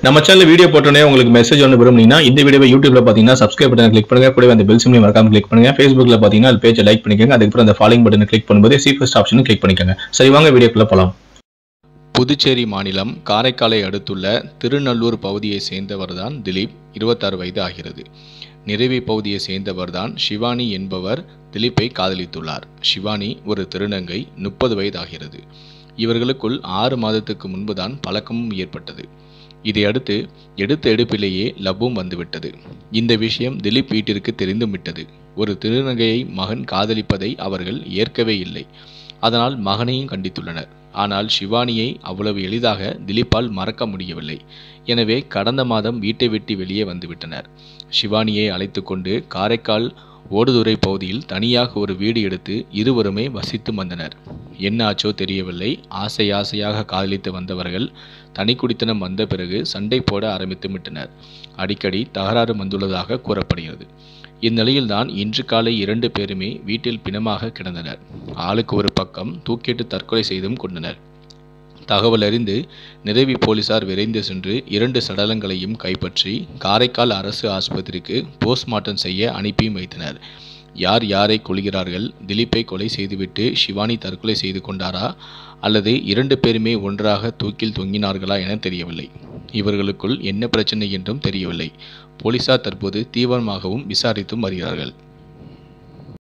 நம்ம channel video போட்டோன்னே உங்களுக்கு மெசேஜ் ஒன்று விரும்புனீங்கன்னா இந்த வீடியோவை யூடியூப்ல பார்த்தீங்கன்னா சப்ஸ்கிரைப் பட்டன் கிளிக் பண்ணுங்க கூடவே அந்த பெல் சிம்லையும் மறக்காம கிளிக் பண்ணுங்க ஃபேஸ்புக்ல பார்த்தீங்கன்னா அது பேஜை லைக் பண்ணிக்கோங்க அதுக்கப்புறம் அந்த ஃபாலோயிங் பட்டனை கிளிக் பண்ணும்போது சி ஃபர்ஸ்ட் ஆப்ஷனும் கிளிக் பண்ணிக்கோங்க சரி வாங்க வீடியோக்குள்ள போலாம் புதுச்சேரி மாநிலம் காரைக்காலை அடுத்துள்ள திருநல்லூர் பகுதியை சேர்ந்தவர்தான் திலீப் இருபத்தாறு வயது ஆகிறது நிறைவி பகுதியை சேர்ந்தவர்தான் சிவானி என்பவர் திலீப்பை காதலித்துள்ளார் சிவானி ஒரு திருநங்கை முப்பது வயது ஆகிறது இவர்களுக்குள் ஆறு மாதத்துக்கு முன்புதான் பழக்கமும் ஏற்பட்டது இதையடுத்து எடுத்த எடுப்பிலேயே லவ்வும் வந்துவிட்டது இந்த விஷயம் திலீப் வீட்டிற்கு தெரிந்தும் விட்டது ஒரு திருநங்கையை மகன் காதலிப்பதை அவர்கள் ஏற்கவே இல்லை அதனால் மகனையும் கண்டித்துள்ளனர் ஆனால் சிவானியை அவ்வளவு எளிதாக திலீப்பால் மறக்க முடியவில்லை எனவே கடந்த மாதம் வீட்டை விட்டு வெளியே வந்துவிட்டனர் சிவானியை அழைத்து கொண்டு காரைக்கால் ஓடுதுறை பகுதியில் தனியாக ஒரு வீடு எடுத்து இருவருமே வசித்து வந்தனர் என்ன ஆச்சோ தெரியவில்லை ஆசை ஆசையாக காதலித்து வந்தவர்கள் தனி குடித்தனம் வந்த பிறகு சண்டை போட ஆரம்பித்து விட்டனர் அடிக்கடி தகராறு வந்துள்ளதாக கூறப்படுகிறது இந்நிலையில்தான் இன்று காலை இரண்டு பேருமே வீட்டில் பிணமாக கிடந்தனர் ஆளுக்கு ஒரு பக்கம் தூக்கிட்டு தற்கொலை செய்தும் கொண்டனர் தகவல் அறிந்து நிறைவி போலீசார் விரைந்து சென்று இரண்டு சடலங்களையும் கைப்பற்றி காரைக்கால் அரசு ஆஸ்பத்திரிக்கு போஸ்ட்மார்ட்டம் செய்ய அனுப்பியும் வைத்தனர் யார் யாரை கொள்கிறார்கள் திலீப்பை கொலை செய்துவிட்டு சிவானி தற்கொலை செய்து கொண்டாரா அல்லது இரண்டு பேருமே ஒன்றாக தூக்கில் தொங்கினார்களா என தெரியவில்லை இவர்களுக்குள் என்ன பிரச்சனை என்றும் தெரியவில்லை போலீசார் தற்போது தீவிரமாகவும் விசாரித்தும் வருகிறார்கள்